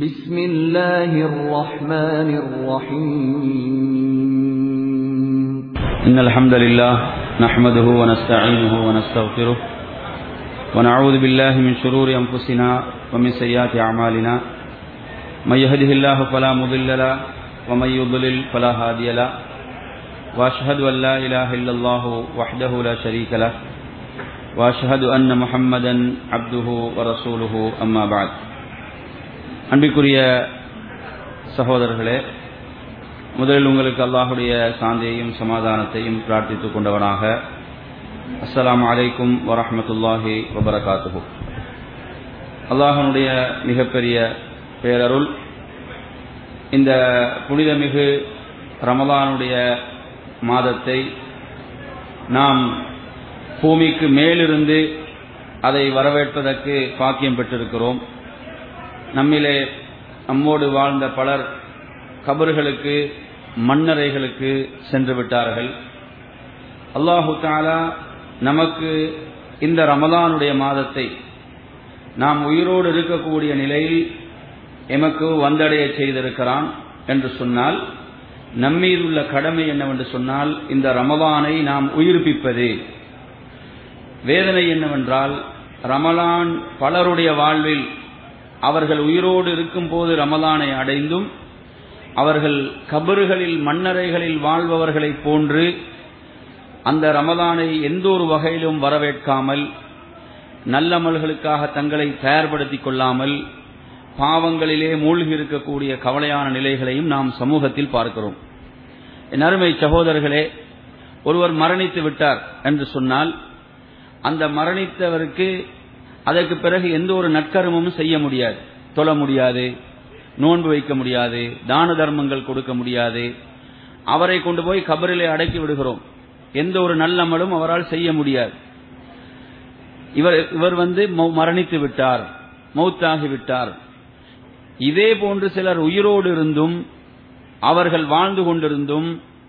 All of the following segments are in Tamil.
بسم الله الرحمن الرحيم إن الحمد لله نحمده ونستعينه ونستغفره ونعوذ بالله من شرور أنفسنا ومن سيئات أعمالنا من يهده الله فلا مضل له ومن يضلل فلا هادي له وأشهد أن لا إله إلا الله وحده لا شريك له وأشهد أن محمدا عبده ورسوله أما بعد அன்பிற்குரிய சகோதரர்களே முதலில் உங்களுக்கு அல்லாஹுடைய சாந்தியையும் சமாதானத்தையும் பிரார்த்தித்துக் கொண்டவனாக அஸ்ஸலாமு அலைக்கும் வரஹமத்துல்லாஹி வபரகாத்துஹு அல்லாஹனுடைய மிகப்பெரிய பேரருள் இந்த புனிதமிகு ரமலானுடைய மாதத்தை நாம் பூமிக்கு மேலிருந்து அதை வரவேற்பதற்கு பாக்கியம் பெற்றிருக்கிறோம் நம்மிலே நம்மோடு வாழ்ந்த பலர் கபர்களுக்கு மண்ணறைகளுக்கு சென்று விட்டார்கள் அல்லாஹு தாலா நமக்கு இந்த ரமலானுடைய மாதத்தை நாம் உயிரோடு இருக்கக்கூடிய நிலையில் எமக்கு வந்தடைய செய்திருக்கிறான் என்று சொன்னால் நம்மீதுள்ள கடமை என்னவென்று சொன்னால் இந்த ரமலானை நாம் உயிர்ப்பிப்பது வேதனை என்னவென்றால் ரமலான் பலருடைய வாழ்வில் அவர்கள் உயிரோடு இருக்கும்போது ரமலானை அடைந்தும் அவர்கள் கபறுகளில் மண்ணறைகளில் வாழ்பவர்களைப் போன்று அந்த ரமலானை எந்த ஒரு வகையிலும் வரவேற்காமல் நல்லமல்களுக்காக தங்களை தயார்படுத்திக் கொள்ளாமல் பாவங்களிலே மூழ்கி இருக்கக்கூடிய கவலையான நிலைகளையும் நாம் சமூகத்தில் பார்க்கிறோம் என் அருமை சகோதரர்களே ஒருவர் மரணித்து விட்டார் என்று சொன்னால் அந்த மரணித்தவருக்கு அதற்கு பிறகு எந்த ஒரு நற்கருமமும் செய்ய முடியாது தொழ முடியாது நோன்பு வைக்க முடியாது தான தர்மங்கள் கொடுக்க முடியாது அவரை கொண்டு போய் கபரிலே அடக்கி விடுகிறோம் எந்த ஒரு நல்லமலும் அவரால் செய்ய முடியாது இவர் இவர் வந்து மரணித்து விட்டார் மௌத்தாகி விட்டார் இதே போன்று சிலர் உயிரோடு இருந்தும் அவர்கள் வாழ்ந்து கொண்டிருந்தும்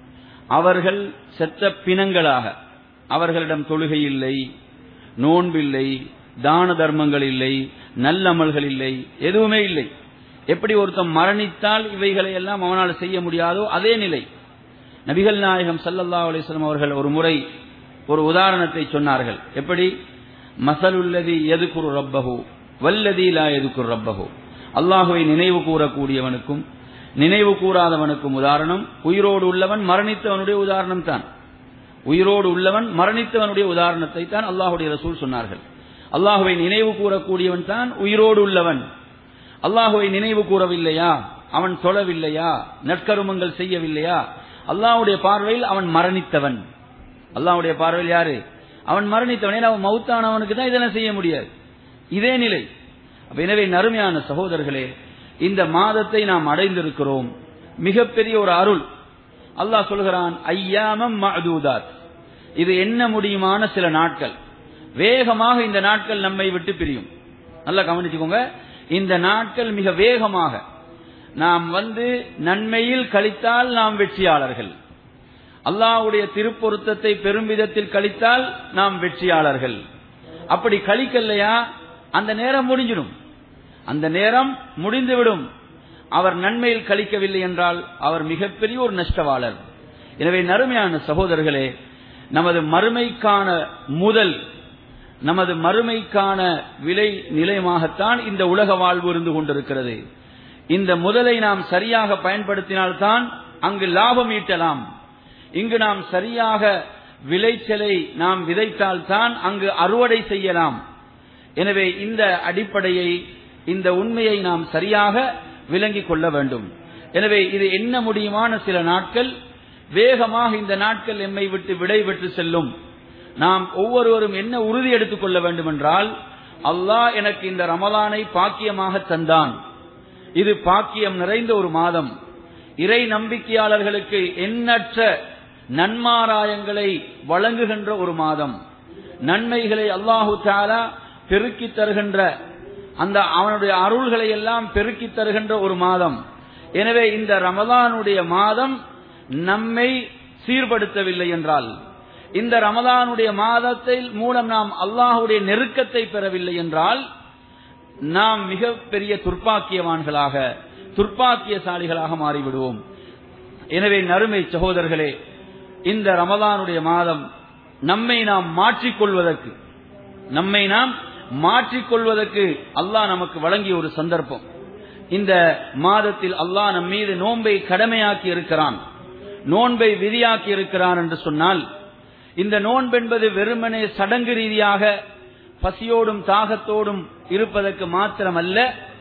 அவர்கள் செத்த பிணங்களாக அவர்களிடம் தொழுகை இல்லை நோன்பில்லை தான தர்மங்கள் இல்லை நல்லமல்கள் இல்லை எதுவுமே இல்லை எப்படி ஒருத்தன் மரணித்தால் இவைகளை எல்லாம் அவனால் செய்ய முடியாதோ அதே நிலை நபிகள் நாயகம் சல்லல்லா அலிஸ்லாம் அவர்கள் ஒரு முறை ஒரு உதாரணத்தை சொன்னார்கள் எப்படி மசலுல்லதி எதுக்குரு ரப்பஹு வல்லதி லா எதுக்குரு ரப்பஹு அல்லாஹுவை நினைவு கூறக்கூடியவனுக்கும் நினைவு கூறாதவனுக்கும் உதாரணம் உயிரோடு உள்ளவன் மரணித்தவனுடைய உதாரணம் தான் உயிரோடு உள்ளவன் மரணித்தவனுடைய உதாரணத்தை தான் அல்லாஹுடைய ரசூல் சொன்னார்கள் அல்லாஹுவை நினைவு கூறக்கூடியவன் தான் உயிரோடு உள்ளவன் அல்லாஹுவை நினைவு கூறவில்லையா அவன் தொழவில்லையா நற்கருமங்கள் செய்யவில்லையா அல்லாஹுடைய பார்வையில் அவன் மரணித்தவன் அல்லாஹுடைய பார்வையில் யாரு அவன் மரணித்தவன் ஏன்னா அவன் மவுத்தானவனுக்கு தான் இதெல்லாம் செய்ய முடியாது இதே நிலை எனவே நறுமையான சகோதரர்களே இந்த மாதத்தை நாம் அடைந்திருக்கிறோம் மிகப்பெரிய ஒரு அருள் அல்லாஹ் சொல்கிறான் ஐயாமம் மதூதாத் இது என்ன முடியுமான சில நாட்கள் வேகமாக இந்த நாட்கள் நம்மை விட்டு பிரியும் நல்லா கவனிச்சுக்கோங்க இந்த நாட்கள் மிக வேகமாக நாம் வந்து நன்மையில் கழித்தால் நாம் வெற்றியாளர்கள் அல்லாவுடைய திருப்பொருத்தத்தை பெரும் விதத்தில் கழித்தால் நாம் வெற்றியாளர்கள் அப்படி கழிக்கலையா அந்த நேரம் முடிஞ்சிடும் அந்த நேரம் முடிந்துவிடும் அவர் நன்மையில் கழிக்கவில்லை என்றால் அவர் மிகப்பெரிய ஒரு நஷ்டவாளர் எனவே நறுமையான சகோதரர்களே நமது மறுமைக்கான முதல் நமது மறுமைக்கான விலை நிலையமாகத்தான் இந்த உலக வாழ்வு இருந்து கொண்டிருக்கிறது இந்த முதலை நாம் சரியாக பயன்படுத்தினால்தான் அங்கு லாபம் ஈட்டலாம் இங்கு நாம் சரியாக விளைச்சலை நாம் விதைத்தால்தான் அங்கு அறுவடை செய்யலாம் எனவே இந்த அடிப்படையை இந்த உண்மையை நாம் சரியாக விளங்கிக் கொள்ள வேண்டும் எனவே இது என்ன முடியுமான சில நாட்கள் வேகமாக இந்த நாட்கள் எம்மை விட்டு விடை பெற்று செல்லும் நாம் ஒவ்வொருவரும் என்ன உறுதி எடுத்துக் கொள்ள வேண்டும் என்றால் அல்லாஹ் எனக்கு இந்த ரமலானை பாக்கியமாக தந்தான் இது பாக்கியம் நிறைந்த ஒரு மாதம் இறை நம்பிக்கையாளர்களுக்கு எண்ணற்ற நன்மாராயங்களை வழங்குகின்ற ஒரு மாதம் நன்மைகளை அல்லாஹு தாலா பெருக்கி தருகின்ற அந்த அவனுடைய அருள்களை எல்லாம் பெருக்கி தருகின்ற ஒரு மாதம் எனவே இந்த ரமலானுடைய மாதம் நம்மை சீர்படுத்தவில்லை என்றால் இந்த ரமலானுடைய மாதத்தில் மூலம் நாம் அல்லாஹுடைய நெருக்கத்தை பெறவில்லை என்றால் நாம் மிகப்பெரிய துர்ப்பாக்கியவான்களாக துர்ப்பாக்கியசாலிகளாக மாறிவிடுவோம் எனவே நறுமை சகோதரர்களே இந்த ரமதானுடைய மாதம் நம்மை நாம் மாற்றிக்கொள்வதற்கு நம்மை நாம் மாற்றிக்கொள்வதற்கு அல்லாஹ் நமக்கு வழங்கிய ஒரு சந்தர்ப்பம் இந்த மாதத்தில் அல்லாஹ் நம் மீது நோன்பை கடமையாக்கி இருக்கிறான் நோன்பை விதியாக்கி இருக்கிறான் என்று சொன்னால் இந்த நோன்பென்பது வெறுமனே சடங்கு ரீதியாக பசியோடும் தாகத்தோடும் இருப்பதற்கு மாத்திரமல்ல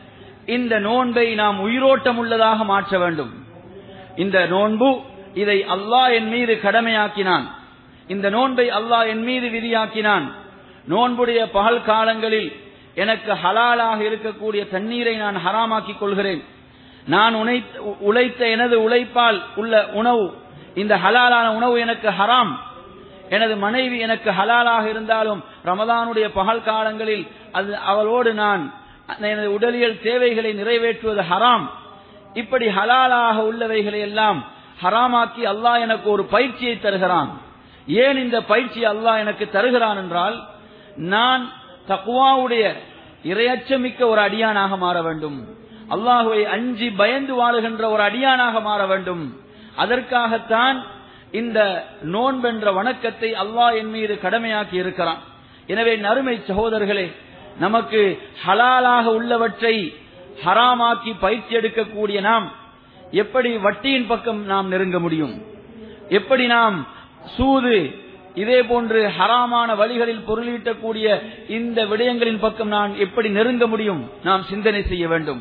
இந்த நோன்பை நாம் உயிரோட்டம் உள்ளதாக மாற்ற வேண்டும் இந்த நோன்பு இதை அல்லாஹ் என் மீது கடமையாக்கினான் இந்த நோன்பை அல்லாஹ் என் மீது விதியாக்கினான் நோன்புடைய பகல் காலங்களில் எனக்கு ஹலாலாக இருக்கக்கூடிய தண்ணீரை நான் ஹராமாக்கிக் கொள்கிறேன் நான் உழைத்த- உழைத்த எனது உழைப்பால் உள்ள உணவு இந்த ஹலாலான உணவு எனக்கு ஹராம் எனது மனைவி எனக்கு ஹலாலாக இருந்தாலும் ரமதானுடைய பகல் காலங்களில் அது அவளோடு நான் எனது உடலியல் தேவைகளை நிறைவேற்றுவது ஹராம் இப்படி ஹலாலாக உள்ளவைகளை எல்லாம் ஹராமாக்கி அல்லாஹ் எனக்கு ஒரு பயிற்சியை தருகிறான் ஏன் இந்த பயிற்சி அல்லாஹ் எனக்கு தருகிறான் என்றால் நான் தக்குவாவுடைய இரையச்சமிக்க ஒரு அடியானாக மாற வேண்டும் அல்லாஹுவை அஞ்சி பயந்து வாழுகின்ற ஒரு அடியானாக மாற வேண்டும் அதற்காகத்தான் இந்த நோன்பென்ற வணக்கத்தை அல்லாஹ் என் மீது கடமையாக்கி இருக்கிறான் எனவே நறுமை சகோதரர்களே நமக்கு ஹலாலாக உள்ளவற்றை ஹராமாக்கி பயிற்சி எடுக்கக்கூடிய நாம் எப்படி வட்டியின் பக்கம் நாம் நெருங்க முடியும் எப்படி நாம் சூது இதே போன்று ஹராமான வழிகளில் பொருளீட்டக்கூடிய இந்த விடயங்களின் பக்கம் நான் எப்படி நெருங்க முடியும் நாம் சிந்தனை செய்ய வேண்டும்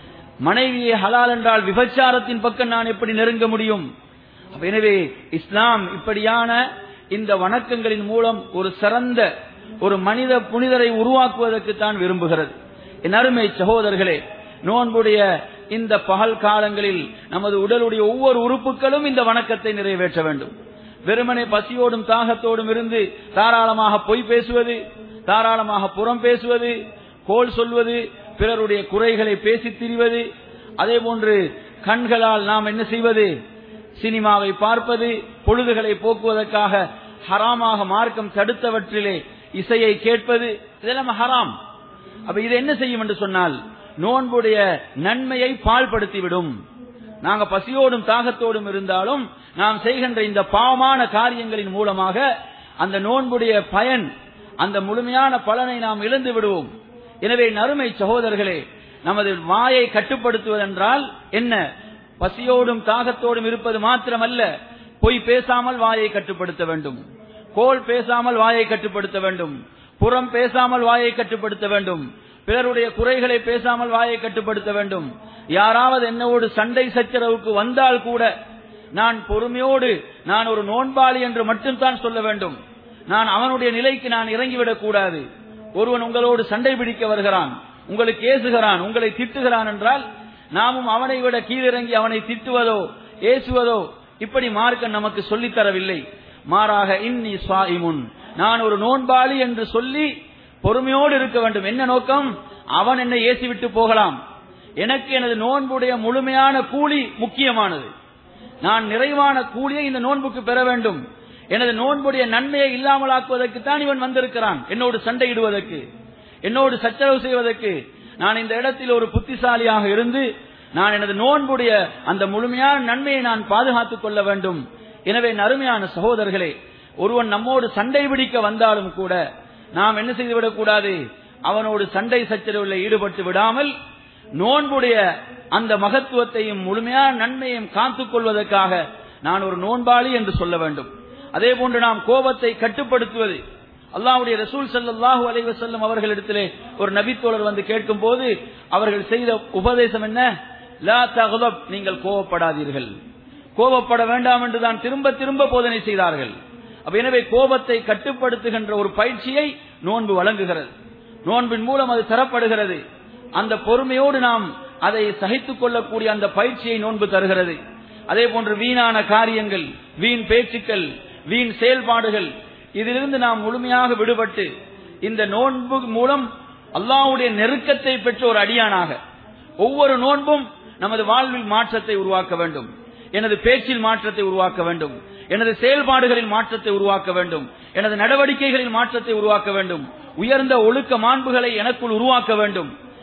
மனைவியை ஹலால் என்றால் விபச்சாரத்தின் பக்கம் நான் எப்படி நெருங்க முடியும் அப்ப எனவே இஸ்லாம் இப்படியான இந்த வணக்கங்களின் மூலம் ஒரு சிறந்த ஒரு மனித புனிதரை உருவாக்குவதற்கு தான் விரும்புகிறது என் அருமை சகோதரர்களே நோன்புடைய இந்த பகல் காலங்களில் நமது உடலுடைய ஒவ்வொரு உறுப்புகளும் இந்த வணக்கத்தை நிறைவேற்ற வேண்டும் வெறுமனே பசியோடும் தாகத்தோடும் இருந்து தாராளமாக பொய் பேசுவது தாராளமாக புறம் பேசுவது கோல் சொல்வது பிறருடைய குறைகளை பேசித் திரிவது அதே போன்று கண்களால் நாம் என்ன செய்வது சினிமாவை பார்ப்பது பொழுதுகளை போக்குவதற்காக ஹராமாக மார்க்கம் தடுத்தவற்றிலே இசையை கேட்பது இதெல்லாம் ஹராம் அப்ப இது என்ன செய்யும் என்று சொன்னால் நோன்புடைய நன்மையை பாழ்படுத்திவிடும் நாங்க பசியோடும் தாகத்தோடும் இருந்தாலும் நாம் செய்கின்ற இந்த பாவமான காரியங்களின் மூலமாக அந்த நோன்புடைய பயன் அந்த முழுமையான பலனை நாம் இழந்து விடுவோம் எனவே நறுமை சகோதரர்களே நமது வாயை கட்டுப்படுத்துவதென்றால் என்ன பசியோடும் தாகத்தோடும் இருப்பது மாத்திரமல்ல பொய் பேசாமல் வாயை கட்டுப்படுத்த வேண்டும் கோல் பேசாமல் வாயை கட்டுப்படுத்த வேண்டும் புறம் பேசாமல் வாயை கட்டுப்படுத்த வேண்டும் பிறருடைய குறைகளை பேசாமல் வாயை கட்டுப்படுத்த வேண்டும் யாராவது என்னோடு சண்டை சச்சரவுக்கு வந்தால் கூட நான் பொறுமையோடு நான் ஒரு நோன்பாளி என்று மட்டும்தான் சொல்ல வேண்டும் நான் அவனுடைய நிலைக்கு நான் இறங்கிவிடக் கூடாது ஒருவன் உங்களோடு சண்டை பிடிக்க வருகிறான் உங்களுக்கு ஏசுகிறான் உங்களை திட்டுகிறான் என்றால் நாமும் அவனை விட கீழிறங்கி அவனை திட்டுவதோ ஏசுவதோ இப்படி மார்க்கம் நமக்கு சொல்லித் தரவில்லை மாறாக இன்னி சுவாயிமுன் நான் ஒரு நோன்பாளி என்று சொல்லி பொறுமையோடு இருக்க வேண்டும் என்ன நோக்கம் அவன் என்னை ஏசி விட்டு போகலாம் எனக்கு எனது நோன்புடைய முழுமையான கூலி முக்கியமானது நான் நிறைவான கூலியை இந்த நோன்புக்கு பெற வேண்டும் எனது நோன்புடைய நன்மையை இல்லாமலாக்குவதற்கு தான் இவன் வந்திருக்கிறான் என்னோடு சண்டையிடுவதற்கு என்னோடு சச்சரவு செய்வதற்கு நான் இந்த இடத்தில் ஒரு புத்திசாலியாக இருந்து நான் எனது நோன்புடைய அந்த முழுமையான நன்மையை நான் பாதுகாத்துக் கொள்ள வேண்டும் எனவே நறுமையான சகோதரர்களே ஒருவன் நம்மோடு சண்டை பிடிக்க வந்தாலும் கூட நாம் என்ன செய்துவிடக் கூடாது அவனோடு சண்டை சச்சரவில் ஈடுபட்டு விடாமல் நோன்புடைய அந்த மகத்துவத்தையும் முழுமையான நன்மையையும் காத்துக் கொள்வதற்காக நான் ஒரு நோன்பாளி என்று சொல்ல வேண்டும் அதே போன்று நாம் கோபத்தை கட்டுப்படுத்துவது அல்லாஹ்வுடைய ரசூல் ஸல்லல்லாஹு அலைஹி வஸல்லம் அவர்களிடத்திலே ஒரு நபித்தோழர் வந்து கேட்கும் போது அவர்கள் செய்த உபதேசம் என்ன லா தகுதப் நீங்கள் கோபப்படாதீர்கள் கோபப்பட வேண்டாம் என்று தான் திரும்ப திரும்ப போதனை செய்தார்கள் அப்ப எனவே கோபத்தை கட்டுப்படுத்துகின்ற ஒரு பயிற்சியை நோன்பு வழங்குகிறது நோன்பின் மூலம் அது தரப்படுகிறது அந்த பொறுமையோடு நாம் அதை சகித்துக் கொள்ளக்கூடிய அந்த பயிற்சியை நோன்பு தருகிறது அதே போன்று வீணான காரியங்கள் வீண் பேச்சுக்கள் வீண் செயல்பாடுகள் இதிலிருந்து நாம் முழுமையாக விடுபட்டு இந்த நோன்பு மூலம் அல்லாஹ்வுடைய நெருக்கத்தை பெற்ற ஒரு அடியானாக ஒவ்வொரு நோன்பும் நமது வாழ்வில் மாற்றத்தை உருவாக்க வேண்டும் எனது பேச்சில் மாற்றத்தை உருவாக்க வேண்டும் எனது செயல்பாடுகளில் மாற்றத்தை உருவாக்க வேண்டும் எனது நடவடிக்கைகளில் மாற்றத்தை உருவாக்க வேண்டும் உயர்ந்த ஒழுக்க மாண்புகளை எனக்குள் உருவாக்க வேண்டும்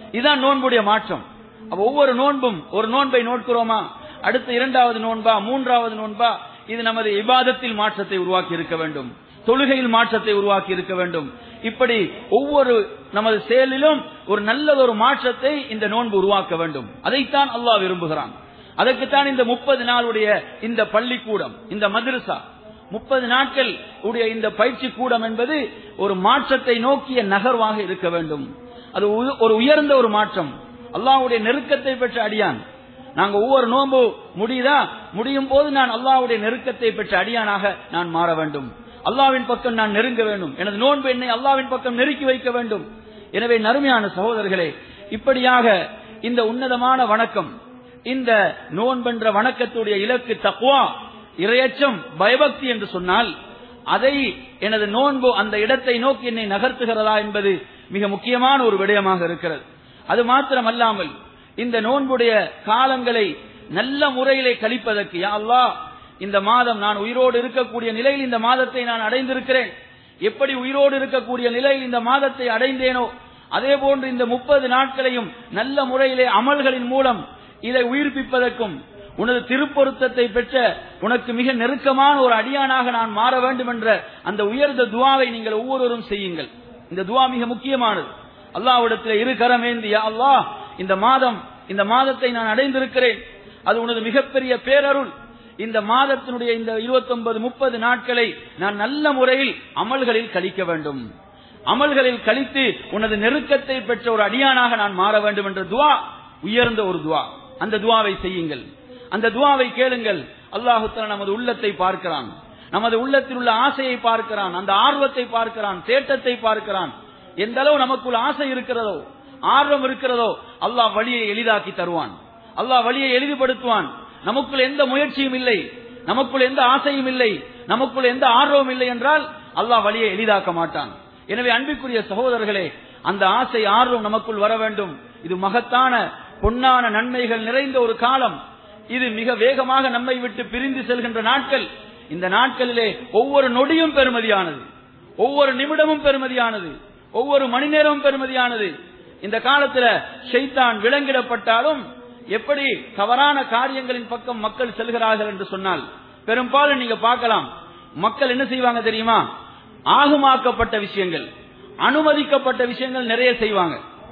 இதுதான் நோன்புடைய மாற்றம் அப்ப ஒவ்வொரு நோன்பும் ஒரு நோன்பை நோட்கிறோமா அடுத்த இரண்டாவது நோன்பா மூன்றாவது நோன்பா இது நமது இபாதத்தில் மாற்றத்தை உருவாக்கி இருக்க வேண்டும் தொழுகையில் மாற்றத்தை உருவாக்கி இருக்க வேண்டும் இப்படி ஒவ்வொரு நமது செயலிலும் ஒரு நல்லதொரு மாற்றத்தை இந்த நோன்பு உருவாக்க வேண்டும் அதைத்தான் அல்லாஹ் விரும்புகிறான் அதற்குத்தான் இந்த முப்பது நாளுடைய இந்த பள்ளிக்கூடம் இந்த மദ്രസா முப்பது நாட்கள் உடைய இந்த பயிற்சி கூடம் என்பது ஒரு மாற்றத்தை நோக்கிய நகர்வாக இருக்க வேண்டும் அது உ- ஒரு உயர்ந்த ஒரு மாற்றம் அல்லாஹ்வுடைய நெருக்கத்தை பெற்ற அடியான் நாங்க ஒவ்வொரு நோன்பு முடியுதா முடியும் போது நான் அல்லாஹ்வுடைய நெருக்கத்தை பெற்ற அடியானாக நான் மாற வேண்டும் அல்லாஹ்வின் பக்கம் நான் நெருங்க வேண்டும் எனது நோன்பு என்னை அல்லாஹ்வின் பக்கம் நெருக்கி வைக்க வேண்டும் எனவே நறுமையான சகோதரர்களே இப்படியாக இந்த உன்னதமான வணக்கம் இந்த நோன்பென்ற வணக்கத்துடைய இலக்கு தக்வா இரையச்சம் பயபக்தி என்று சொன்னால் அதை எனது நோன்பு அந்த இடத்தை நோக்கி என்னை நகர்த்துகிறதா என்பது மிக முக்கியமான ஒரு விடயமாக இருக்கிறது அது மாத்திரமல்லாமல் இந்த நோன்புடைய காலங்களை நல்ல முறையிலே கழிப்பதற்கு யா அல்லாஹ் இந்த மாதம் நான் உயிரோடு இருக்கக்கூடிய நிலையில் இந்த மாதத்தை நான் அடைந்திருக்கிறேன் எப்படி உயிரோடு இருக்கக்கூடிய நிலையில் இந்த மாதத்தை அடைந்தேனோ அதே போன்று இந்த முப்பது நாட்களையும் நல்ல முறையிலே அமல்களின் மூலம் இதை உயிர்ப்பிப்பதற்கும் உனது திருப்பொருத்தத்தை பெற்ற உனக்கு மிக நெருக்கமான ஒரு அடியானாக நான் மாற வேண்டும் என்ற அந்த உயர்ந்த துவாவை நீங்கள் ஒவ்வொருவரும் செய்யுங்கள் இந்த துவா மிக முக்கியமானது அல்லாஹ்விடத்தில் இரு கரமேந்தி யா அல்லாஹ் இந்த மாதம் இந்த மாதத்தை நான் அடைந்திருக்கிறேன் அது உனது மிகப்பெரிய பேரருள் இந்த மாதத்தினுடைய இந்த 29 முப்பது நாட்களை நான் நல்ல முறையில் அமல்களில் கழிக்க வேண்டும் அமல்களில் கழித்து உனது நெருக்கத்தை பெற்ற ஒரு அடியானாக நான் மாற வேண்டும் என்ற துவா உயர்ந்த ஒரு துவா அந்த துவாவை செய்யுங்கள் அந்த துவாவை கேளுங்கள் அல்லாஹு தஆலா நமது உள்ளத்தை பார்க்கிறான் நமது உள்ளத்தில் உள்ள ஆசையை பார்க்கிறான் அந்த ஆர்வத்தை பார்க்கிறான் தேட்டத்தை பார்க்கிறான் எந்த அளவு நமக்குள் ஆசை இருக்கிறதோ ஆர்வம் இருக்கிறதோ அல்லாஹ் வழியை எளிதாக்கி தருவான் அல்லாஹ் வழியை எளிதுபடுத்துவான் நமக்குள் எந்த முயற்சியும் இல்லை நமக்குள் எந்த ஆசையும் இல்லை நமக்குள் எந்த ஆர்வமும் இல்லை என்றால் அல்லாஹ் வழியை எளிதாக்க மாட்டான் எனவே அன்பிற்குரிய சகோதரர்களே அந்த ஆசை ஆர்வம் நமக்குள் வர வேண்டும் இது மகத்தான பொன்னான நன்மைகள் நிறைந்த ஒரு காலம் இது மிக வேகமாக நம்மை விட்டு பிரிந்து செல்கின்ற நாட்கள் இந்த நாட்களிலே ஒவ்வொரு நொடியும் பெருமதியானது ஒவ்வொரு நிமிடமும் பெருமதியானது ஒவ்வொரு மணி நேரமும் பெருமதியானது இந்த காலத்துல ஷைத்தான் விலங்கிடப்பட்டாலும் எப்படி தவறான காரியங்களின் பக்கம் மக்கள் செல்கிறார்கள் என்று சொன்னால் பெரும்பாலும் நீங்க பார்க்கலாம் மக்கள் என்ன செய்வாங்க தெரியுமா ஆகுமாக்கப்பட்ட விஷயங்கள் அனுமதிக்கப்பட்ட விஷயங்கள் நிறைய செய்வாங்க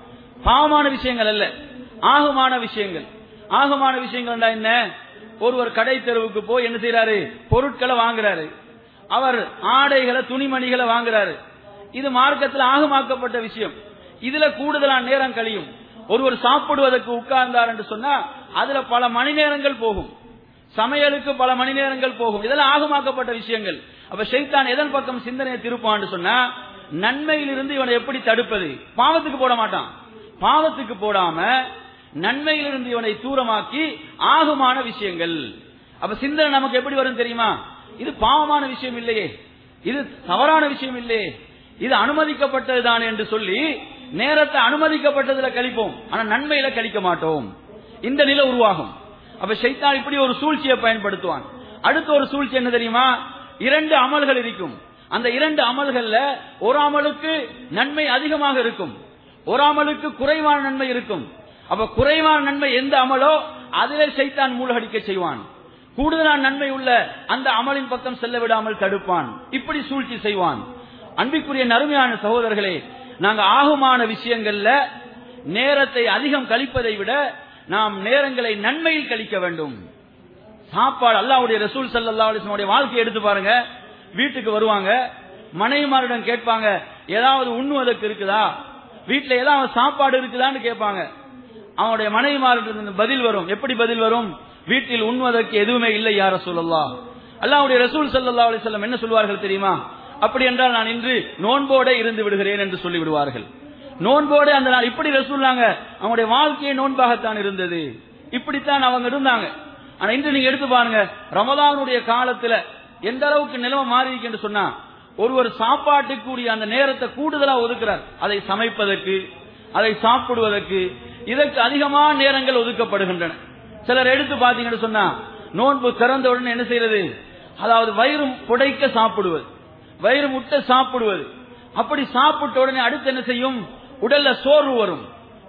பாவமான விஷயங்கள் அல்ல ஆகுமான விஷயங்கள் ஆகுமான விஷயங்கள் என்ன ஒருவர் கடை தெருவுக்கு போய் என்ன செய்யறாரு பொருட்களை வாங்குறாரு அவர் ஆடைகளை துணிமணிகளை வாங்குறாரு இது மார்க்கத்தில் ஆகமாக்கப்பட்ட விஷயம் இதுல கூடுதலான நேரம் கழியும் ஒருவர் சாப்பிடுவதற்கு உட்கார்ந்தார் என்று சொன்னா அதுல பல மணி நேரங்கள் போகும் சமையலுக்கு பல மணி நேரங்கள் போகும் இதெல்லாம் ஆகமாக்கப்பட்ட விஷயங்கள் அப்ப ஷைத்தான் எதன் பக்கம் சிந்தனையை திருப்பான்னு சொன்னா நன்மையிலிருந்து இவனை எப்படி தடுப்பது பாவத்துக்கு போட மாட்டான் பாவத்துக்கு போடாம நன்மையிலிருந்து இவனை தூரமாக்கி ஆகுமான விஷயங்கள் அப்ப சிந்தனை நமக்கு எப்படி வரும் தெரியுமா இது பாவமான விஷயம் இல்லையே இது தவறான விஷயம் இல்லையே இது அனுமதிக்கப்பட்டதுதான் என்று சொல்லி நேரத்தை அனுமதிக்கப்பட்டதுல கழிப்போம் ஆனா நன்மையில கழிக்க மாட்டோம் இந்த நிலை உருவாகும் அப்ப ஷைத்தான் இப்படி ஒரு சூழ்ச்சியை பயன்படுத்துவான் அடுத்த ஒரு சூழ்ச்சி என்ன தெரியுமா இரண்டு அமல்கள் இருக்கும் அந்த இரண்டு அமல்கள்ல ஒரு அமலுக்கு நன்மை அதிகமாக இருக்கும் ஒரு அமலுக்கு குறைவான நன்மை இருக்கும் அப்ப குறைவான நன்மை எந்த அமலோ அதிலே சைத்தான் மூழ்கடிக்க செய்வான் கூடுதலான நன்மை உள்ள அந்த அமலின் பக்கம் செல்ல விடாமல் தடுப்பான் இப்படி சூழ்ச்சி செய்வான் அன்பிற்குரிய நறுமையான சகோதரர்களே நாங்க ஆகுமான விஷயங்கள்ல நேரத்தை அதிகம் கழிப்பதை விட நாம் நேரங்களை நன்மையில் கழிக்க வேண்டும் சாப்பாடு அல்லாவுடைய ரசூல் சல்லா அலிஸ்லமுடைய வாழ்க்கையை எடுத்து பாருங்க வீட்டுக்கு வருவாங்க மனைவிமாரிடம் கேட்பாங்க ஏதாவது உண்ணுவதற்கு இருக்குதா வீட்டுல ஏதாவது சாப்பாடு இருக்குதான்னு கேட்பாங்க அவனுடைய மனைவிமாரிடம் பதில் வரும் எப்படி பதில் வரும் வீட்டில் உண்ணுவதற்கு எதுவுமே இல்லை யார சொல்லல்லா அல்லாவுடைய ரசூல் சல்லா அலிஸ்லம் என்ன சொல்வார்கள் தெரியுமா அப்படி என்றால் நான் இன்று நோன்போட இருந்து விடுகிறேன் என்று சொல்லி விடுவார்கள் நோன்போட அந்த நாள் இப்படி ரசூல்லாங்க அவங்களுடைய வாழ்க்கையே நோன்பாகத்தான் இருந்தது இப்படித்தான் அவங்க இருந்தாங்க ஆனா இன்று நீங்க எடுத்து பாருங்க ரமதானுடைய காலத்துல எந்த அளவுக்கு நிலைமை மாறி இருக்கு என்று சொன்னா ஒருவர் சாப்பாட்டுக்குரிய அந்த நேரத்தை கூடுதலா ஒதுக்குறார் அதை சமைப்பதற்கு அதை சாப்பிடுவதற்கு இதற்கு அதிகமான நேரங்கள் ஒதுக்கப்படுகின்றன சிலர் எடுத்து பாத்தீங்கன்னு சொன்னா நோன்பு திறந்த உடனே என்ன செய்யறது அதாவது வயிறு புடைக்க சாப்பிடுவது வயிறு முட்டை சாப்பிடுவது அப்படி சாப்பிட்ட உடனே அடுத்து என்ன செய்யும் உடல்ல சோர்வு வரும்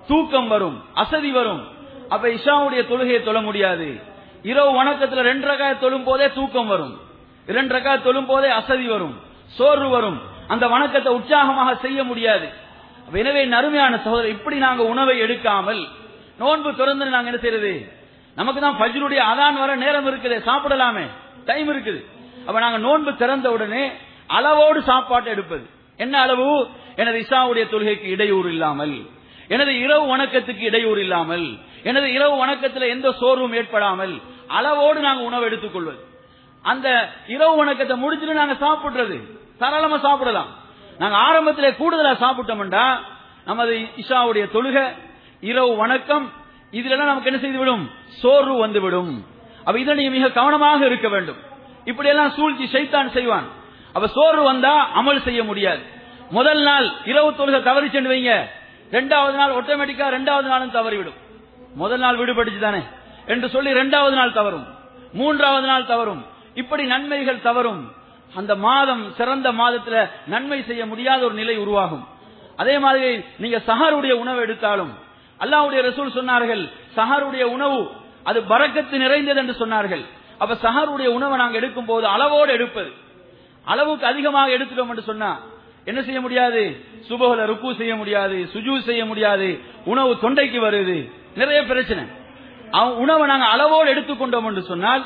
தூக்கம் வரும் அசதி வரும் அப்ப இஷாவுடைய தொழுகையை தொழ முடியாது இரவு வணக்கத்துல ரெண்டு ரகாய தொழும் போதே தூக்கம் வரும் இரண்டு ரகாய தொழும் போதே அசதி வரும் சோர்வு வரும் அந்த வணக்கத்தை உற்சாகமாக செய்ய முடியாது அப்ப எனவே நறுமையான சகோதரர் இப்படி நாங்க உணவை எடுக்காமல் நோன்பு திறந்து நாங்க என்ன செய்யறது நமக்கு தான் ஃபஜ்ருடைய அதான் வர நேரம் இருக்குது சாப்பிடலாமே டைம் இருக்குது அப்ப நாங்க நோன்பு திறந்த உடனே அளவோடு சாப்பாட்டை எடுப்பது என்ன அளவு எனது இசாவுடைய தொழுகைக்கு இடையூறு இல்லாமல் எனது இரவு வணக்கத்துக்கு இடையூறு இல்லாமல் எனது இரவு வணக்கத்தில் எந்த சோர்வும் ஏற்படாமல் அளவோடு நாங்க உணவு எடுத்துக்கொள்வது அந்த இரவு வணக்கத்தை முடிச்சுட்டு நாங்க சாப்பிடுறது தாராளமா சாப்பிடலாம் நாங்க ஆரம்பத்திலே கூடுதலா சாப்பிட்டோம்டா நமது இஷாவுடைய தொழுகை இரவு வணக்கம் இதுல நமக்கு என்ன செய்துவிடும் சோர்வு வந்துவிடும் அப்ப இதை நீங்க மிக கவனமாக இருக்க வேண்டும் இப்படி எல்லாம் சூழ்ச்சி சைத்தான் செய்வான் அப்ப சோர்வு வந்தா அமல் செய்ய முடியாது முதல் நாள் இரவு தொழுகை தவறி சென்று வைங்க ரெண்டாவது நாள் ஆட்டோமேட்டிக்கா ரெண்டாவது நாளும் தவறிவிடும் முதல் நாள் விடுபட்டுச்சு தானே என்று சொல்லி இரண்டாவது நாள் தவறும் மூன்றாவது நாள் தவறும் இப்படி நன்மைகள் தவறும் அந்த மாதம் சிறந்த மாதத்துல நன்மை செய்ய முடியாத ஒரு நிலை உருவாகும் அதே மாதிரி நீங்க சஹருடைய உணவு எடுத்தாலும் அல்லாஹ்வுடைய ரசூல் சொன்னார்கள் சஹருடைய உணவு அது பரக்கத்து நிறைந்தது என்று சொன்னார்கள் அப்ப சஹருடைய உணவை நாங்க எடுக்கும் போது அளவோடு எடுப்பது அளவுக்கு அதிகமாக எடுத்துட்டோம் என்று சொன்னா என்ன செய்ய முடியாது சுபகுல ருக்கு செய்ய முடியாது சுஜு செய்ய முடியாது உணவு தொண்டைக்கு வருது நிறைய பிரச்சனை அவ- உணவை நாங்க அளவோடு எடுத்துக்கொண்டோம் என்று சொன்னால்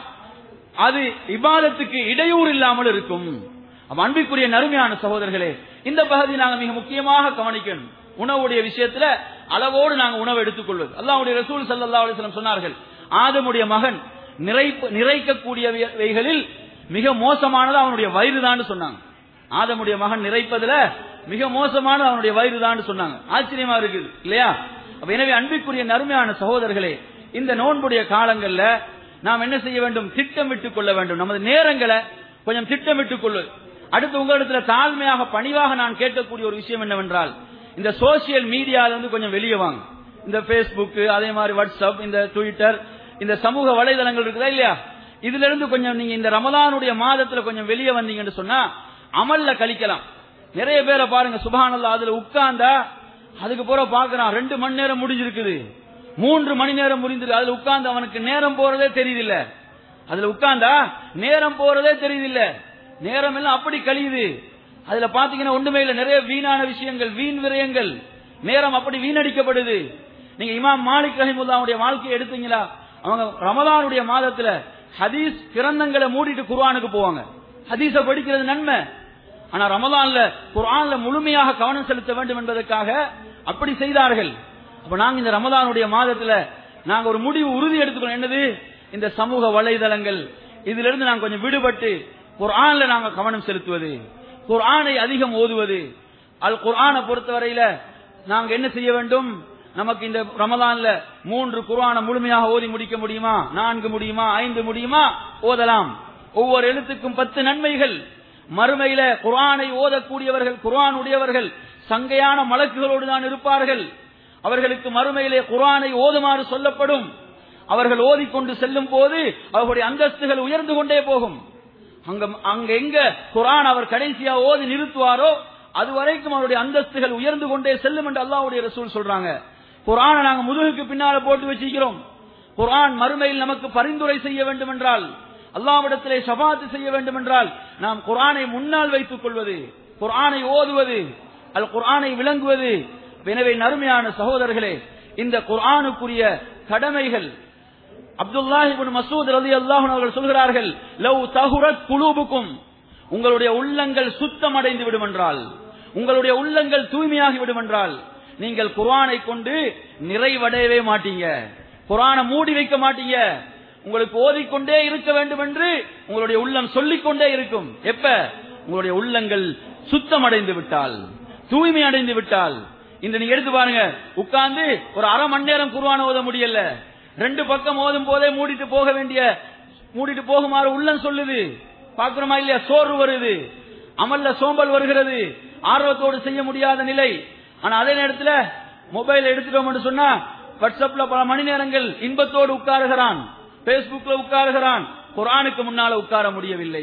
அது இபாதத்துக்கு இடையூறு இல்லாமல் இருக்கும் அப்ப அன்பிற்குரிய நறுமையான சகோதரர்களே இந்த பகுதி நாங்க மிக முக்கியமாக கவனிக்கணும் உணவுடைய விஷயத்துல அளவோடு நாங்க உணவு எடுத்துக்கொள்வது அல்லாஹ்வுடைய ரசூல் ஸல்லல்லாஹு அலைஹி வஸல்லம் சொன்னார்கள் ஆதமுடைய மகன் நிறைப்பு நிறைக்கக்கூடியவைகளில் மிக மோசமானது அவனுடைய வயிறு சொன்னாங்க ஆதமுடைய மகன் நிறைப்பதுல மிக மோசமானது அவனுடைய வயிறு சொன்னாங்க ஆச்சரியமா இருக்குது இல்லையா அப்ப எனவே அன்பிற்குரிய நறுமையான சகோதரர்களே இந்த நோன்புடைய காலங்கள்ல நாம் என்ன செய்ய வேண்டும் திட்டமிட்டுக் கொள்ள வேண்டும் நமது நேரங்களை கொஞ்சம் திட்டமிட்டுக் கொள்ளு அடுத்து உங்களிடத்துல தாழ்மையாக பணிவாக நான் கேட்கக்கூடிய ஒரு விஷயம் என்னவென்றால் இந்த சோசியல் மீடியால இருந்து கொஞ்சம் வெளியே வாங்க இந்த Facebook அதே மாதிரி வாட்ஸ்அப் இந்த ட்விட்டர் இந்த சமூக வலைதளங்கள் இருக்குதா இல்லையா இதுல இருந்து கொஞ்சம் நீங்க இந்த ரமலானுடைய மாதத்துல கொஞ்சம் வெளியே வந்தீங்கன்னு சொன்னா அமல்ல கழிக்கலாம் நிறைய பேரை பாருங்க சுபஹானல்லாஹ் அதுல உட்கார்ந்தா அதுக்கு போற பாக்குறான் ரெண்டு மணி நேரம் முடிஞ்சிருக்குது மூன்று மணி நேரம் முடிஞ்சிருக்கு அதுல உட்கார்ந்து அவனுக்கு நேரம் போறதே தெரியுதில்ல அதுல உட்கார்ந்தா நேரம் போறதே தெரியுதில்ல நேரம் எல்லாம் அப்படி கழியுது அதுல பாத்தீங்கன்னா ஒண்ணுமே இல்ல நிறைய வீணான விஷயங்கள் வீண் விரயங்கள் நேரம் அப்படி வீணடிக்கப்படுது நீங்க இமாம் மாலிக் ரஹிமுல்லாவுடைய வாழ்க்கையை எடுத்தீங்களா அவங்க ரமலானுடைய மாதத்துல ஹதீஸ் கிரந்தங்களை மூடிட்டு குர்ஆனுக்கு போவாங்க ஹதீஸ படிக்கிறது நன்மை ஆனா ரமலான்ல குர்ஆன்ல முழுமையாக கவனம் செலுத்த வேண்டும் என்பதற்காக அப்படி செய்தார்கள் அப்ப நாங்க இந்த ரமலானுடைய மாதத்துல நாங்க ஒரு முடிவு உறுதி எடுத்துக்கணும் என்னது இந்த சமூக வலைதளங்கள் இதுல இருந்து நாங்க கொஞ்சம் விடுபட்டு குர்ஆன்ல நாங்க கவனம் செலுத்துவது குர்ஆனை அதிகம் ஓதுவது அல் குர்ஆனை பொறுத்தவரையில நாங்க என்ன செய்ய வேண்டும் நமக்கு இந்த ரமலான்ல மூன்று குர்ஆனை முழுமையாக ஓதி முடிக்க முடியுமா நான்கு முடியுமா ஐந்து முடியுமா ஓதலாம் ஒவ்வொரு எழுத்துக்கும் பத்து நன்மைகள் மறுமையில குர்ஆனை ஓதக்கூடியவர்கள் குர்ஆன் உடையவர்கள் சங்கையான மலக்குகளோடு தான் இருப்பார்கள் அவர்களுக்கு மறுமையிலே குர்ஆனை ஓதுமாறு சொல்லப்படும் அவர்கள் ஓதிக்கொண்டு செல்லும் போது அவர்களுடைய அந்தஸ்துகள் உயர்ந்து கொண்டே போகும் அங்க அங்க எங்க குர்ஆன் அவர் கடைசியா ஓதி நிறுத்துவாரோ அது வரைக்கும் அவருடைய அந்தஸ்துகள் உயர்ந்து கொண்டே செல்லும் என்று அல்லாஹ்வுடைய ரசூல் சொல்றாங்க குர்ஆனை நாங்க முதுகுக்கு பின்னால போட்டு வச்சிருக்கிறோம் குர்ஆன் மறுமையில் நமக்கு பரிந்துரை செய்ய வேண்டும் என்றால் அல்லாவிடத்திலே ஷபாத்து செய்ய வேண்டும் என்றால் நாம் குர்ஆனை முன்னால் வைத்துக் கொள்வது குர்ஆனை ஓதுவது அல் குர்ஆனை விளங்குவது எனவே நறுமையான சகோதரர்களே இந்த குர்ஆனுக்குரிய கடமைகள் அப்துல்லாஹி இப்னு மசூத் ரலியல்லாஹு அன்ஹு அவர்கள் சொல்கிறார்கள் லவ் தஹுரத் குலூபுக்கும் உங்களுடைய உள்ளங்கள் சுத்தம் அடைந்து விடும் என்றால் உங்களுடைய உள்ளங்கள் தூய்மையாகி விடும் என்றால் நீங்கள் குர்ஆனை கொண்டு நிறைவடையவே மாட்டீங்க குர்ஆனை மூடி வைக்க மாட்டீங்க உங்களுக்கு ஓதிக்கொண்டே இருக்க வேண்டும் என்று உங்களுடைய உள்ளம் சொல்லிக்கொண்டே இருக்கும் எப்ப உங்களுடைய உள்ளங்கள் சுத்தம் அடைந்து விட்டால் தூய்மை அடைந்து விட்டால் இந்த நீங்க எடுத்து பாருங்க உட்கார்ந்து ஒரு அரை மணி நேரம் குர்ஆன் ஓத முடியல ரெண்டு பக்கம் ஓதும் போதே மூடிட்டு போக வேண்டிய மூடிட்டு போகுமாறு உள்ளம் சொல்லுது பாக்குறோமா இல்லையா சோர்வு வருது அமல்ல சோம்பல் வருகிறது ஆர்வத்தோடு செய்ய முடியாத நிலை ஆனா அதே நேரத்துல மொபைல் எடுத்துட்டோம் சொன்னா வாட்ஸ்அப்ல பல மணி நேரங்கள் இன்பத்தோடு உட்காருகிறான் பேஸ்புக்ல உட்காருகிறான் குரானுக்கு முன்னால உட்கார முடியவில்லை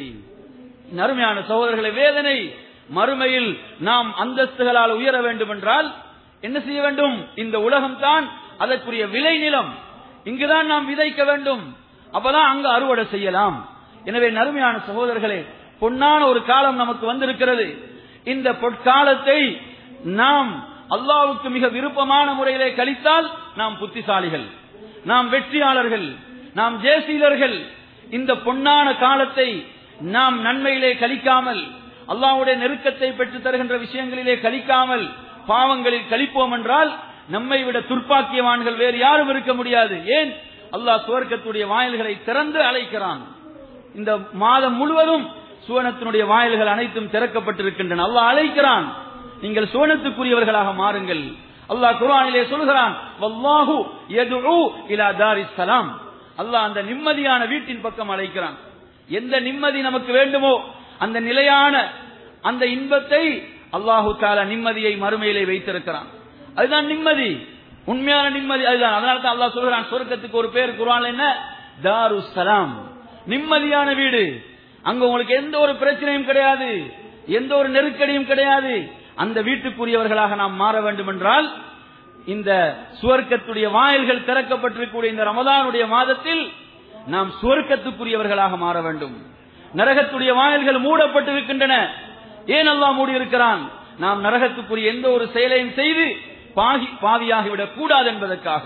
நறுமையான சகோதரர்களை வேதனை மறுமையில் நாம் அந்தஸ்துகளால் உயர வேண்டும் என்றால் என்ன செய்ய வேண்டும் இந்த உலகம் தான் அதற்குரிய விளை நிலம் இங்குதான் நாம் விதைக்க வேண்டும் அப்பதான் அங்கு அறுவடை செய்யலாம் எனவே நறுமையான சகோதரர்களே பொன்னான ஒரு காலம் நமக்கு வந்திருக்கிறது இந்த பொற்காலத்தை நாம் அல்லாவுக்கு மிக விருப்பமான முறையிலே கழித்தால் நாம் புத்திசாலிகள் நாம் வெற்றியாளர்கள் நாம் ஜேசீலர்கள் இந்த பொன்னான காலத்தை நாம் நன்மையிலே கழிக்காமல் அல்லாவுடைய நெருக்கத்தை பெற்று தருகின்ற விஷயங்களிலே கழிக்காமல் பாவங்களில் கழிப்போம் என்றால் நம்மை விட துர்ப்பாக்கியவான்கள் வேறு யாரும் இருக்க முடியாது ஏன் அல்லாஹ் சுவர்க்கத்துடைய வாயில்களை திறந்து அழைக்கிறான் இந்த மாதம் முழுவதும் சுவனத்தினுடைய வாயில்கள் அனைத்தும் திறக்கப்பட்டிருக்கின்றன அல்லாஹ் அழைக்கிறான் நீங்கள் சுவனத்துக்குரியவர்களாக மாறுங்கள் அல்லாஹ் குர்ஆனிலே சொல்கிறான் வல்லாஹு யதுஉ இலா தாரிஸ் ஸலாம் அல்லாஹ் அந்த நிம்மதியான வீட்டின் பக்கம் அழைக்கிறான் எந்த நிம்மதி நமக்கு வேண்டுமோ அந்த நிலையான அந்த இன்பத்தை அல்லாஹு தாலா நிம்மதியை மறுமையிலே வைத்திருக்கிறான் அதுதான் நிம்மதி உண்மையான நிம்மதி அதுதான் அதனால தான் அல்லாஹ் சொல்கிறான் சொர்க்கத்துக்கு ஒரு பேர் குர்ஆன்ல என்ன தாரு சலாம் நிம்மதியான வீடு அங்க உங்களுக்கு எந்த ஒரு பிரச்சனையும் கிடையாது எந்த ஒரு நெருக்கடியும் கிடையாது அந்த வீட்டுக்குரியவர்களாக நாம் மாற வேண்டும் என்றால் இந்த சுவர்க்கத்துடைய வாயில்கள் திறக்கப்பட்டிருக்கக்கூடிய இந்த ரமதானுடைய மாதத்தில் நாம் சுவர்க்கத்துக்குரியவர்களாக மாற வேண்டும் நரகத்துடைய வாயில்கள் மூடப்பட்டிருக்கின்றன ஏன் அல்லாஹ் மூடி இருக்கிறான் நாம் நரகத்துக்குரிய எந்த ஒரு செயலையும் செய்து பாகி பாவியாகிவிடக் கூடாது என்பதற்காக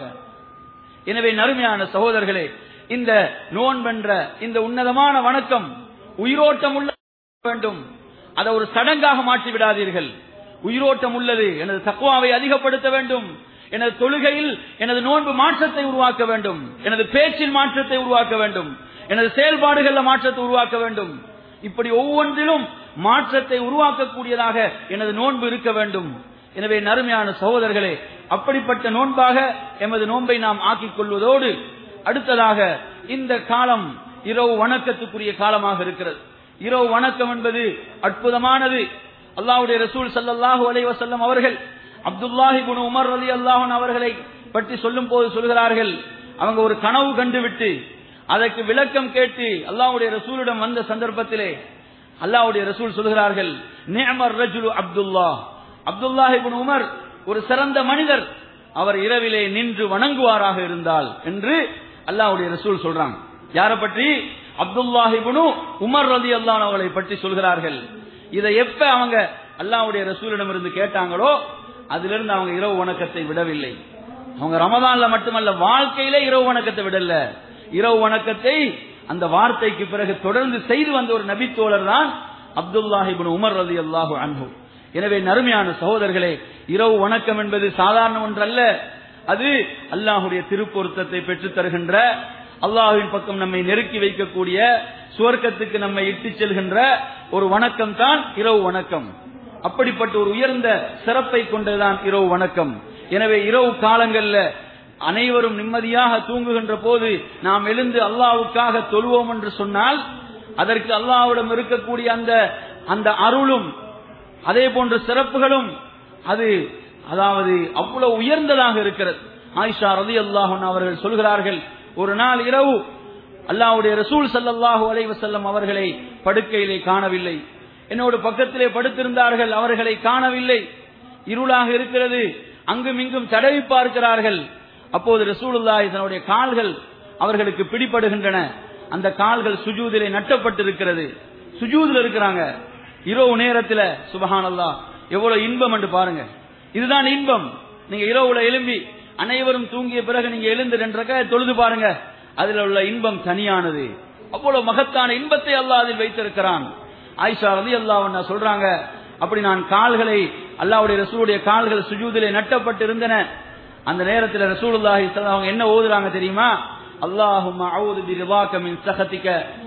எனவே நறுமையான சகோதரர்களே இந்த நோன்பென்ற இந்த உன்னதமான வணக்கம் உயிரோட்டம் உள்ள வேண்டும் அதை ஒரு சடங்காக மாற்றி விடாதீர்கள் உயிரோட்டம் உள்ளது எனது தக்குவாவை அதிகப்படுத்த வேண்டும் எனது தொழுகையில் எனது நோன்பு மாற்றத்தை உருவாக்க வேண்டும் எனது பேச்சில் மாற்றத்தை உருவாக்க வேண்டும் எனது செயல்பாடுகளில் மாற்றத்தை உருவாக்க வேண்டும் இப்படி ஒவ்வொன்றிலும் மாற்றத்தை உருவாக்கக்கூடியதாக எனது நோன்பு இருக்க வேண்டும் எனவே நறுமையான சகோதரர்களே அப்படிப்பட்ட நோன்பாக எமது நோன்பை நாம் ஆக்கிக் கொள்வதோடு அடுத்ததாக இந்த காலம் இரவு வணக்கத்துக்குரிய காலமாக இருக்கிறது இரவு வணக்கம் என்பது அற்புதமானது அல்லாஹ்வுடைய ரசூல் ஸல்லல்லாஹு அலைஹி வஸல்லம் அவர்கள் அப்துல்லாஹி இப்னு உமர் ரலியல்லாஹு அன்ஹு அவர்களை பற்றி சொல்லும் போது சொல்கிறார்கள் அவங்க ஒரு கனவு கண்டுவிட்டு அதற்கு விளக்கம் கேட்டு அல்லாஹ்வுடைய ரசூலிடம் வந்த சந்தர்ப்பத்திலே அல்லாஹ்வுடைய ரசூல் சொல்கிறார்கள் நிஅமர் ரஜுலு அப்துல்லாஹ் அப்துல்லாஹி இப்னு உமர் ஒரு சிறந்த மனிதர் அவர் இரவிலே நின்று வணங்குவாராக இருந்தால் என்று அல்லாஹ்வுடைய ரசூல் சொல்றாங்க யாரை பற்றி அப்துல்லாஹிபுனு உமர் ரதி அல்லான் அவர்களை பற்றி சொல்கிறார்கள் இதை எப்ப அவங்க அல்லாஹ்வுடைய ரசூலிடம் இருந்து கேட்டாங்களோ அதிலிருந்து அவங்க இரவு வணக்கத்தை விடவில்லை அவங்க ரமதான்ல மட்டுமல்ல வாழ்க்கையிலே இரவு வணக்கத்தை விடல இரவு வணக்கத்தை அந்த வார்த்தைக்கு பிறகு தொடர்ந்து செய்து வந்த ஒரு நபித்தோழர் தான் அப்துல்லாஹிபின் உமர் ரதி அல்லாஹு அன்பு எனவே நறுமையான சகோதரர்களே இரவு வணக்கம் என்பது சாதாரண ஒன்றல்ல அது அல்லாஹுடைய திருப்பொருத்தத்தை பெற்றுத் தருகின்ற அல்லாஹுவின் பக்கம் நம்மை நெருக்கி வைக்கக்கூடிய சுவர்க்கத்துக்கு நம்மை இட்டுச் செல்கின்ற ஒரு வணக்கம் தான் இரவு வணக்கம் அப்படிப்பட்ட ஒரு உயர்ந்த சிறப்பை கொண்டதுதான் இரவு வணக்கம் எனவே இரவு காலங்கள்ல அனைவரும் நிம்மதியாக தூங்குகின்ற போது நாம் எழுந்து அல்லாவுக்காக தொழுவோம் என்று சொன்னால் அதற்கு அல்லாஹ்விடம் இருக்கக்கூடிய அந்த அந்த அருளும் அதே போன்ற சிறப்புகளும் அது அதாவது அவ்வளவு உயர்ந்ததாக இருக்கிறது ஆயிஷா ரதி அல்லாஹன் அவர்கள் சொல்கிறார்கள் ஒரு நாள் இரவு அல்லாஹ்வுடைய ரசூல் ஸல்லல்லாஹு அலைஹி வஸல்லம் அவர்களை படுக்கையிலே காணவில்லை என்னோடு பக்கத்திலே படுத்திருந்தார்கள் அவர்களை காணவில்லை இருளாக இருக்கிறது அங்கும் இங்கும் தடவி பார்க்கிறார்கள் அப்போது ரசூலுல்லாஹி தன்னுடைய கால்கள் அவர்களுக்கு பிடிபடுகின்றன அந்த கால்கள் சுஜூதிலே நட்டப்பட்டிருக்கிறது சுஜூதில் இருக்கிறாங்க இரவு நேரத்தில் சுபஹானல்லாஹ் எவ்வளவு இன்பம் என்று பாருங்க இதுதான் இன்பம் நீங்க இரவுல எழும்பி அனைவரும் தூங்கிய பிறகு நீங்க எழுந்து ரெண்டரை தொழுது பாருங்க அதுல உள்ள இன்பம் தனியானது அவ்வளவு மகத்தான இன்பத்தை அல்லாஹ் அதில் வைத்திருக்கிறான் ஆயிஷா ரதி அல்லாஹ் சொல்றாங்க அப்படி நான் கால்களை அல்லாவுடைய ரசூலுடைய கால்கள் சுஜூதிலே நட்டப்பட்டு இருந்தன அந்த நேரத்தில் ரசூலுல்லாஹி ஸல்லல்லாஹு அவங்க என்ன ஓதுறாங்க தெரியுமா அல்லாஹும்ம அஊது பிரிதாக்க மின் சஹதிக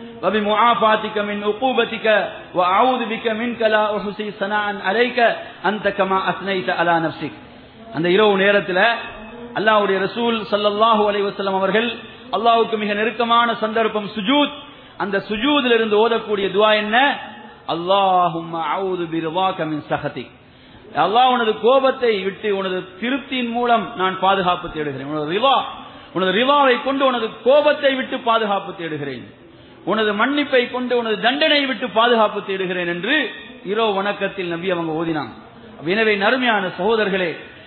وبمعافاتك من عقوبتك واعوذ بك منك لا احصي ثناء عليك انت كما اثنيت على نفسك அந்த இரவு நேரத்தில் அல்லாஹ்வுடைய ரசூல் ஸல்லல்லாஹு அலைஹி வஸல்லம் அவர்கள் அல்லாஹ்வுக்கு மிக நெருக்கமான சந்தர்ப்பம் சுஜூத் அந்த சுஜூதில் இருந்து ஓதக்கூடிய துஆ என்ன அல்லாஹும்ம அஊது பிரிதாக்க மின் சஹதிக் அல்லாஹ் உனது கோபத்தை விட்டு உனது திருப்தியின் மூலம் நான் பாதுகாப்பு தேடுகிறேன் உனது ரிவா உனது ரிவாவை கொண்டு உனது கோபத்தை விட்டு பாதுகாப்பு தேடுகிறேன் உனது மன்னிப்பை கொண்டு உனது தண்டனை விட்டு பாதுகாப்பு தேடுகிறேன் என்று இரவு வணக்கத்தில் நபி அவங்க ஓதினாங்க எனவே நறுமையான சகோதரர்களே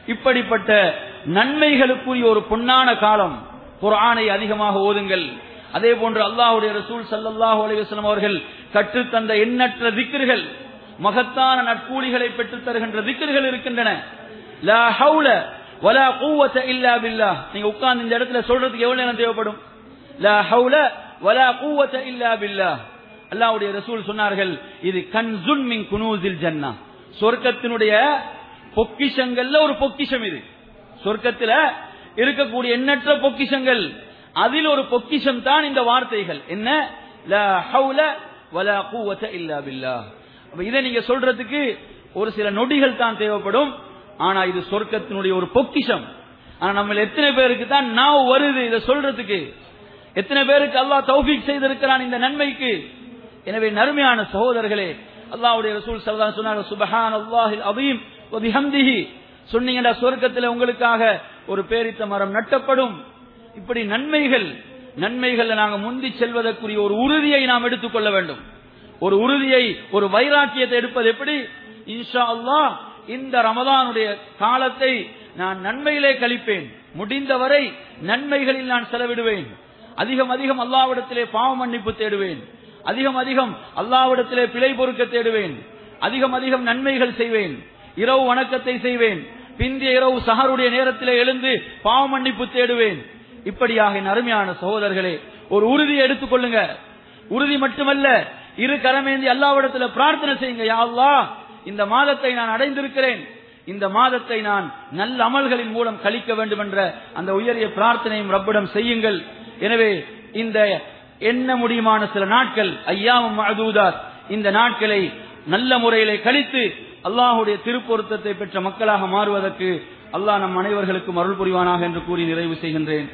இப்படிப்பட்ட நன்மைகளுக்குரிய ஒரு பொன்னான காலம் குர்ஆனை அதிகமாக ஓதுங்கள் அதே போன்று அல்லாஹ்வுடைய ரசூல் ஸல்லல்லாஹு அலைஹி வஸல்லம் அவர்கள் கற்றுத்தந்த எண்ணற்ற திக்ர்கள் மகத்தான நட்கூலிகளை பெற்றுத் தருகின்ற திக்ர்கள் இருக்கின்றன லா ஹவுல வலா குவத இல்லா பில்லாஹ் நீங்க உட்கார்ந்து இந்த இடத்துல சொல்றதுக்கு எவ்வளவு நேரம் தேவைப்படும் லா ஹவுல வலா குவத இல்லா பில்லாஹ் அல்லாஹ்வுடைய ரசூல் சொன்னார்கள் இது கன்சுன் மின் குனூசில் ஜன்னா சொர்க்கத்தினுடைய பொக்கிஷங்கள்ல ஒரு பொக்கிஷம் இது சொர்க்கத்துல இருக்கக்கூடிய எண்ணற்ற பொக்கிஷங்கள் அதில் ஒரு பொக்கிஷம் தான் இந்த வார்த்தைகள் என்ன லா ஹவுல வலா குவத இல்லா பில்லாஹ் அப்ப இதை நீங்க சொல்றதுக்கு ஒரு சில நொடிகள் தான் தேவைப்படும் ஆனா இது சொர்க்கத்தினுடைய ஒரு பொக்கிஷம் ஆனா நம்ம எத்தனை பேருக்கு தான் நாவ் வருது இதை சொல்றதுக்கு எத்தனை பேருக்கு அல்லாஹ் தௌஃபீக் செய்திருக்கிறான் இந்த நன்மைக்கு எனவே நறுமையான சகோதரர்களே அல்லாஹ்வுடைய ரசூல் ஸல்லல்லாஹு அலைஹி வஸல்லம் சுப்ஹான் அல்லாஹில் அதீம் வ பிஹம்திஹி சொன்னீங்கடா சொர்க்கத்தில் உங்களுக்காக ஒரு பேரித்த மரம் நட்டப்படும் இப்படி நன்மைகள் நன்மைகள்ல நாங்க முந்தி செல்வதற்குரிய ஒரு உறுதியை நாம் எடுத்துக்கொள்ள வேண்டும் ஒரு உறுதியை ஒரு வைராக்கியத்தை எடுப்பது எப்படி இன்ஷா அல்லாஹ் இந்த ரமதானுடைய காலத்தை நான் நன்மையிலே கழிப்பேன் முடிந்தவரை நன்மைகளில் நான் செலவிடுவேன் அதிகம் அதிகம் அல்லாவிடத்திலே பாவ மன்னிப்பு தேடுவேன் அதிகம் அதிகம் அல்லாவிடத்திலே பிழை பொறுக்க தேடுவேன் அதிகம் அதிகம் நன்மைகள் செய்வேன் இரவு வணக்கத்தை செய்வேன் பிந்திய இரவு சஹருடைய நேரத்திலே எழுந்து பாவ மன்னிப்பு தேடுவேன் இப்படியாக என் அருமையான சகோதரர்களே ஒரு உறுதியை எடுத்துக்கொள்ளுங்க உறுதி மட்டுமல்ல இரு கரமேந்தி அல்லாவிடத்துல பிரார்த்தனை செய்யுங்க யா அல்லாஹ் இந்த மாதத்தை நான் அடைந்திருக்கிறேன் இந்த மாதத்தை நான் நல்ல அமல்களின் மூலம் கழிக்க வேண்டும் என்ற அந்த உயரிய பிரார்த்தனையும் ரப்பிடம் செய்யுங்கள் எனவே இந்த எண்ண முடியுமான சில நாட்கள் ஐயாவும் மஅதூதாத் இந்த நாட்களை நல்ல முறையிலே கழித்து அல்லாஹுடைய திருப்பொருத்தத்தை பெற்ற மக்களாக மாறுவதற்கு அல்லாஹ் நம் அனைவர்களுக்கும் அருள் புரிவானாக என்று கூறி நிறைவு செய்கின்றேன்